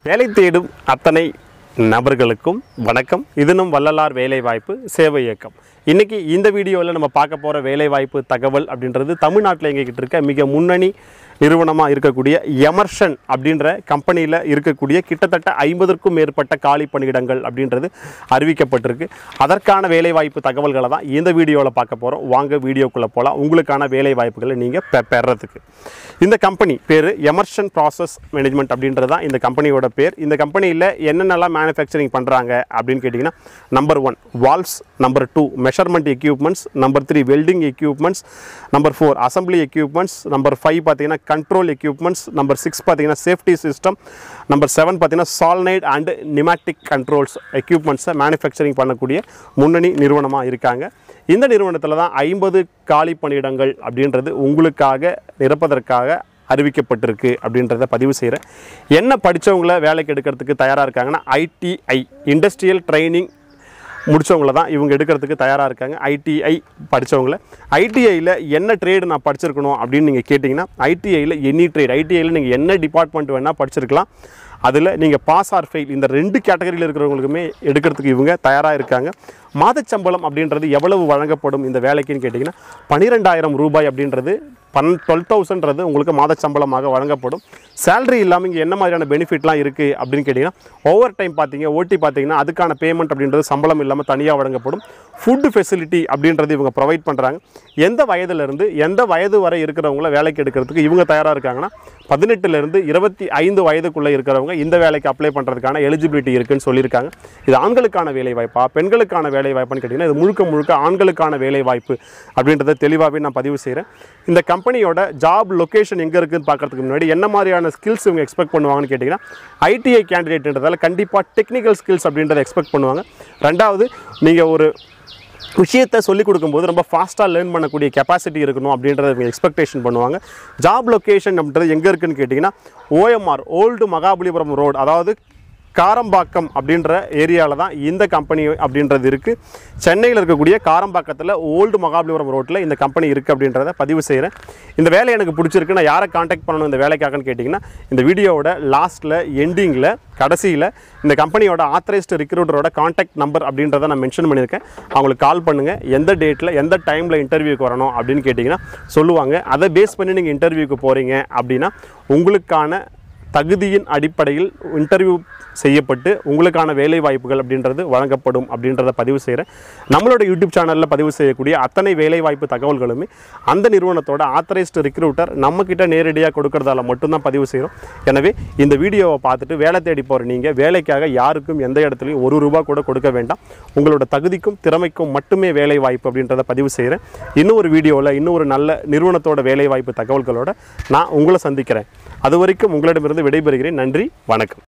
வேலை தேடும் அத்தனை நபர்களுக்கும் வணக்கம் இது நம் வள்ளலார் வேலைவாய்ப்பு சேவை இயக்கம் இன்றைக்கி இந்த வீடியோவில் நம்ம பார்க்க போகிற வேலைவாய்ப்பு தகவல் அப்படின்றது தமிழ்நாட்டில் எங்ககிட்ட இருக்க மிக முன்னணி நிறுவனமாக இருக்கக்கூடிய எமர்ஷன் அப்படின்ற கம்பெனியில் இருக்கக்கூடிய கிட்டத்தட்ட ஐம்பதற்கும் மேற்பட்ட காலி பணியிடங்கள் அப்படின்றது அறிவிக்கப்பட்டிருக்கு அதற்கான வேலைவாய்ப்பு தகவல்களை தான் இந்த வீடியோவில் பார்க்க போகிறோம் வாங்க வீடியோக்குள்ளே போகலாம் உங்களுக்கான வேலைவாய்ப்புகளை நீங்கள் பெ பெறத்துக்கு இந்த கம்பெனி பேர் எமர்ஷன் ப்ராசஸ் மேனேஜ்மெண்ட் அப்படின்றது தான் இந்த கம்பெனியோட பேர் இந்த கம்பெனியில் என்னென்னலாம் மேனுஃபேக்சரிங் பண்ணுறாங்க அப்படின்னு கேட்டிங்கன்னா number one valves number two measurement equipments number three welding equipments number four assembly equipments number five பார்த்தீங்கன்னா கண்ட்ரோல் எக்யூப்மெண்ட்ஸ் நம்பர் சிக்ஸ் பார்த்தீங்கன்னா சேஃப்டி சிஸ்டம் நம்பர் செவன் பார்த்தீங்கன்னா சால்னைட் அண்ட் நிமேட்டிக் கண்ட்ரோல்ஸ் எக்யூப்மெண்ட்ஸை மேனுஃபேக்சரிங் பண்ணக்கூடிய முன்னணி நிறுவனமாக இருக்காங்க இந்த நிறுவனத்தில் தான் ஐம்பது காலி பணியிடங்கள் அப்படின்றது உங்களுக்காக நிரப்பதற்காக அறிவிக்கப்பட்டிருக்கு அப்படின்றத பதிவு செய்கிறேன் என்ன படித்தவங்கள வேலைக்கு எடுக்கிறதுக்கு தயாராக இருக்காங்கன்னா ஐடிஐ இண்டஸ்ட்ரியல் ட்ரைனிங் முடித்தவங்கள தான் இவங்க எடுக்கிறதுக்கு தயாராக இருக்காங்க ஐடிஐ படித்தவங்கள ஐடிஐயில் என்ன ட்ரேடு நான் படிச்சிருக்கணும் அப்படின்னு நீங்கள் கேட்டிங்கன்னா ஐடிஐயில் எனி ட்ரேட் ஐடிஐயில் நீங்கள் என்ன டிபார்ட்மெண்ட் வேணால் படிச்சிருக்கலாம் அதில் நீங்கள் பாஸ் ஆர் ஃபெயில் இந்த ரெண்டு கேட்டகரியில் இருக்கிறவங்களுக்குமே எடுக்கிறதுக்கு இவங்க தயாராக இருக்காங்க மாதச்சம்பளம் அப்படின்றது எவ்வளவு வழங்கப்படும் இந்த வேலைக்குன்னு கேட்டிங்கன்னா பன்னிரெண்டாயிரம் ரூபாய் அப்படின்றது பன் டுவெல் தௌசண்ட்றது உங்களுக்கு மாதச்சம்பளமாக வழங்கப்படும் சேலரி இல்லாமல் இங்கே என்ன மாதிரியான பெனிஃபிட்லாம் இருக்குது அப்படின்னு கேட்டிங்கன்னா ஓவர் டைம் பார்த்தீங்க ஓட்டி பார்த்தீங்கன்னா அதுக்கான பேமெண்ட் அப்படின்றது சம்பளம் இல்லாமல் தனியாக வழங்கப்படும் ஃபுட்டு ஃபெசிலிட்டி அப்படின்றது இவங்க ப்ரொவைட் பண்ணுறாங்க எந்த வயதுலேருந்து எந்த வயது வரை இருக்கிறவங்கள வேலைக்கு எடுக்கிறதுக்கு இவங்க தயாராக இருக்காங்கன்னா பதினெட்டுலேருந்து இருபத்தி ஐந்து வயதுக்குள்ளே இருக்கிறவங்க இந்த வேலைக்கு அப்ளை பண்ணுறதுக்கான எலிஜிபிலிட்டி இருக்குன்னு சொல்லியிருக்காங்க இது ஆண்களுக்கான வேலை வாய்ப்பா பெண்களுக்கான வேலை வாய்ப்புன்னு கேட்டிங்கன்னா இது முழுக்க முழுக்க ஆண்களுக்கான வேலை வாய்ப்பு அப்படின்றத தெளிவாகவே நான் பதிவு செய்கிறேன் இந்த கம்பெனியோட ஜாப் லொகேஷன் எங்கே இருக்குதுன்னு பார்க்கறதுக்கு முன்னாடி என்ன மாதிரியான ஸ்கில்ஸ் இவங்க எக்ஸ்பெக்ட் பண்ணுவாங்கன்னு கேட்டிங்கன்னா ஐடிஐ கேண்டிடேட்ன்றதால கண்டிப்பாக டெக்னிக்கல் ஸ்கில்ஸ் அப்படின்றத எக்ஸ்பெக்ட் பண்ணுவாங்க ரெண்டாவது நீங்கள் ஒரு விஷயத்தை சொல்லிக் கொடுக்கும்போது ரொம்ப ஃபாஸ்ட்டாக லேர்ன் பண்ணக்கூடிய கெப்பாசிட்டி இருக்கணும் அப்படின்றத இவங்க எக்ஸ்பெக்டேஷன் பண்ணுவாங்க ஜாப் லொக்கேஷன் அப்படின்றது எங்கே இருக்குன்னு கேட்டிங்கன்னா ஓஎம்ஆர் ஓல்டு மகாபலிபுரம் ரோடு அதாவது காரம்பாக்கம் அப்படின்ற ஏரியாவில் தான் இந்த கம்பெனி அப்படின்றது இருக்குது சென்னையில் இருக்கக்கூடிய காரம்பாக்கத்தில் ஓல்டு மகாபலிபுரம் ரோட்டில் இந்த கம்பெனி இருக்குது அப்படின்றத பதிவு செய்கிறேன் இந்த வேலை எனக்கு பிடிச்சிருக்கு நான் யாரை காண்டாக்ட் பண்ணணும் இந்த வேலைக்காகன்னு கேட்டிங்கன்னா இந்த வீடியோவோட லாஸ்ட்டில் எண்டிங்கில் கடைசியில் இந்த கம்பெனியோட ஆத்தரைஸ்டு ரிக்ரூட்டரோட காண்டாக்ட் நம்பர் அப்படின்றத நான் மென்ஷன் பண்ணியிருக்கேன் அவங்களுக்கு கால் பண்ணுங்கள் எந்த டேட்டில் எந்த டைமில் இன்டர்வியூக்கு வரணும் அப்படின்னு கேட்டிங்கன்னா சொல்லுவாங்க அதை பேஸ் பண்ணி நீங்கள் இன்டர்வியூக்கு போகிறீங்க அப்படின்னா உங்களுக்கான தகுதியின் அடிப்படையில் இன்டர்வியூ செய்யப்பட்டு உங்களுக்கான வேலை வாய்ப்புகள் அப்படின்றது வழங்கப்படும் அப்படின்றத பதிவு செய்கிறேன் நம்மளோட யூடியூப் சேனலில் பதிவு செய்யக்கூடிய அத்தனை வேலை வாய்ப்பு தகவல்களுமே அந்த நிறுவனத்தோட ஆத்தரைஸ்டு ரிக்ரூட்டர் நம்மக்கிட்ட நேரடியாக கொடுக்கறதால மட்டும்தான் பதிவு செய்கிறோம் எனவே இந்த வீடியோவை பார்த்துட்டு வேலை தேடி போகிற நீங்கள் வேலைக்காக யாருக்கும் எந்த இடத்துலையும் ஒரு ரூபா கூட கொடுக்க வேண்டாம் உங்களோட தகுதிக்கும் திறமைக்கும் மட்டுமே வேலை வாய்ப்பு அப்படின்றத பதிவு செய்கிறேன் இன்னும் ஒரு வீடியோவில் இன்னும் ஒரு நல்ல நிறுவனத்தோட வேலை வாய்ப்பு தகவல்களோட நான் உங்களை சந்திக்கிறேன் அது வரைக்கும் உங்களிடமிருந்து விடைபெறுகிறேன் நன்றி வணக்கம்